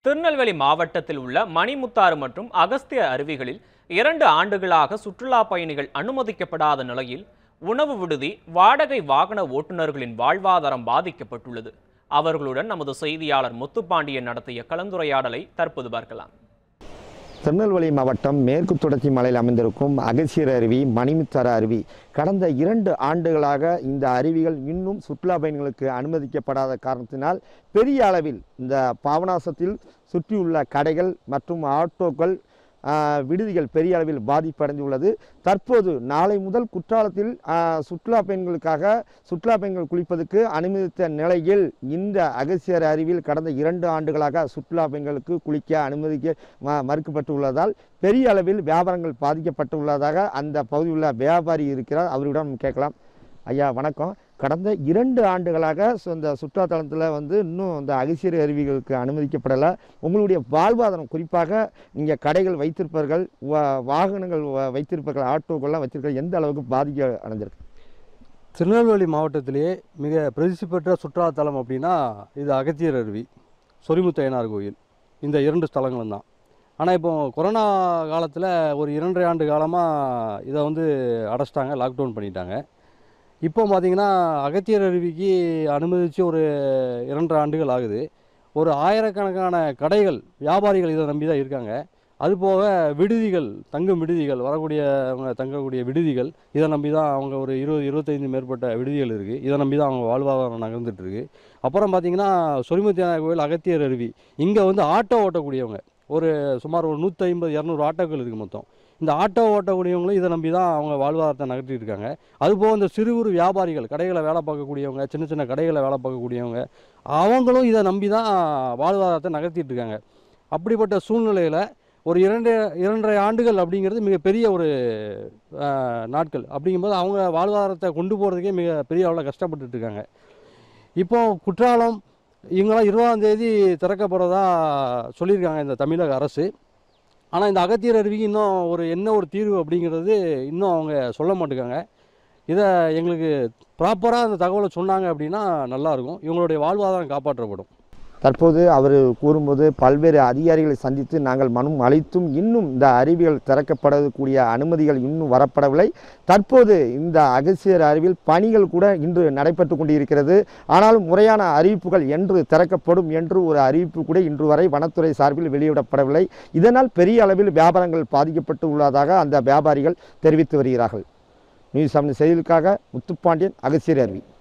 திருநெல்வேலி மாவட்டத்தில் உள்ள மணிமுத்தாறு மற்றும் அகஸ்திய அருவிகளில் இரண்டு ஆண்டுகளாக சுற்றுலா பயணிகள் அனுமதிக்கப்படாத நிலையில் உணவு விடுதி வாடகை வாகன ஓட்டுநர்களின் வாழ்வாதாரம் பாதிக்கப்பட்டுள்ளது அவர்களுடன் நமது செய்தியாளர் முத்துப்பாண்டியன் நடத்திய கலந்துரையாடலை தற்போது பார்க்கலாம் திருநெல்வேலி மாவட்டம் மேற்கு தொடர்ச்சி மலையில் அமைந்திருக்கும் அகசியர் அருவி மணிமுத்தாறு அருவி கடந்த இரண்டு ஆண்டுகளாக இந்த அருவிகள் இன்னும் சுற்றுலா பயணிகளுக்கு அனுமதிக்கப்படாத காரணத்தினால் பெரிய அளவில் இந்த பாபநாசத்தில் சுற்றியுள்ள கடைகள் மற்றும் ஆட்டோக்கள் ஆஹ், விடுதிகள் பெரிய அளவில் பாதிப்படைந்துள்ளது தற்போது நாளை முதல் குற்றாலத்தில் ஆஹ், சுற்றுலா பயணிகளுக்காக சுற்றுலா பயணிகள் குளிப்பதற்கு அனுமதித்த நிலையில் இந்த அகசியர் அருவியில் கடந்த இரண்டு ஆண்டுகளாக சுற்றுலா பயணிகளுக்கு குளிக்க அனுமதிக்க ம- மறுக்கப்பட்டுள்ளதால் பெரிய அளவில் வியாபாரங்கள் பாதிக்கப்பட்டுள்ளதாக அந்த பகுதியில் உள்ள வியாபாரி இருக்கிறார் அவரிடம் கேட்கலாம் ஐயா வணக்கம் கடந்த இரண்டு ஆண்டுகளாக சு- இந்த சுற்றுலாத்தலத்தில் வந்து இன்னும் இந்த அகசியர் அருவிகளுக்கு அனுமதிக்கப்படலை உங்களுடைய வாழ்வாதாரம் குறிப்பாக நீங்கள் கடைகள் வைத்திருப்பவர்கள் வா- வாகனங்கள் வ- வைத்திருப்பவர்கள் ஆட்டோக்கள்லாம் வச்சிருக்க எந்த அளவுக்கு பாதிக்க அடைஞ்சிருக்கு திருநெல்வேலி மாவட்டத்திலேயே மிக பிரசித்தி பெற்ற சுற்றுலாத்தலம் அப்படின்னா இது அகத்தியர் அருவி சொரிமுத்தையனார் கோயில் இந்த இரண்டு ஸ்தலங்களும் தான் ஆனால் இப்போ கொரோனா காலத்தில் ஒரு இரண்டரை ஆண்டு காலமாக இதை வந்து அடைச்சிட்டாங்க லாக்டவுன் பண்ணிட்டாங்க இப்போ பார்த்தீங்கன்னா அகத்தியர் அருவிக்கு அனுமதித்து ஒரு இரண்டரை ஆண்டுகள் ஆகுது ஒரு ஆயிரக்கணக்கான கடைகள் வியாபாரிகள் இதை நம்பி தான் இருக்காங்க அதுபோக விடுதிகள் தங்கும் விடுதிகள் வரக்கூடியவங்க தங்கக்கூடிய விடுதிகள் இதை நம்பி தான் அவங்க ஒரு இருபது இருபத்தைந்து மேற்பட்ட விடுதிகள் இருக்குது இதை நம்பி தான் அவங்க வாழ்வாதாரம் நகர்ந்துட்டு இருக்கு அப்புறம் பார்த்தீங்கன்னா சொரிமுத்தியானார் கோயில் அகத்தியர் அருவி இங்கே வந்து ஆட்டோ ஓட்டக்கூடியவங்க ஒரு சுமார் ஒரு நூற்றி ஐம்பது இரநூறு ஆட்டோக்கள் இருக்குது மொத்தம் இந்த ஆட்டோ ஓட்டக்கூடியவங்களும் இதை நம்பி தான் அவங்க வாழ்வாதாரத்தை நகர்த்திட்டு இருக்காங்க அதுபோக இந்த சிறு குறு வியாபாரிகள் கடைகளை வேலை பார்க்கக்கூடியவங்க சின்ன சின்ன கடைகளை வேலை பார்க்கக்கூடியவங்க அவங்களும் இதை நம்பி தான் வாழ்வாதாரத்தை நகர்த்திட்டு இருக்காங்க அப்படிப்பட்ட சூழ்நிலையில் ஒரு இரண்டு இரண்டரை ஆண்டுகள் அப்படிங்கிறது மிகப்பெரிய ஒரு அஹ், நாட்கள் அப்படிங்கும்போது அவங்க வாழ்வாதாரத்தை கொண்டு போகிறதுக்கே மிக பெரிய அளவில் கஷ்டப்பட்டுட்டு இருக்காங்க இப்போ குற்றாலம் இவங்களாம் இருபதாம் தேதி திறக்க போகிறதா சொல்லியிருக்காங்க இந்த தமிழக அரசு ஆனால் இந்த அகத்தியர் அருவிக்கு இன்னும் ஒரு என்ன ஒரு தீர்வு அப்படிங்கிறது இன்னும் அவங்க சொல்ல மாட்டேங்காங்க இதை எங்களுக்கு ப்ராப்பராக அந்த தகவலை சொன்னாங்க அப்படின்னா நல்லாயிருக்கும் இவங்களுடைய வாழ்வாதாரம் காப்பாற்றப்படும் தற்போது அவர் கூறும்போது பல்வேறு அதிகாரிகளை சந்தித்து நாங்கள் மனு அளித்தும் இன்னும் இந்த அருவிகள் திறக்கப்படக்கூடிய அனுமதிகள் இன்னும் வரப்படவில்லை தற்போது இந்த அகசியர் அருவியில் பணிகள் கூட இன்று நடைபெற்று கொண்டிருக்கிறது ஆனாலும் முறையான அறிவிப்புகள் என்று திறக்கப்படும் என்று ஒரு அறிவிப்பு கூட இன்று வரை வனத்துறை சார்பில் வெளியிடப்படவில்லை இதனால் பெரிய அளவில் வியாபாரங்கள் பாதிக்கப்பட்டு உள்ளதாக அந்த வியாபாரிகள் தெரிவித்து வருகிறார்கள் நியூஸ் செவன் செய்திகளுக்காக முத்துப்பாண்டியன் அகசியர் அருவி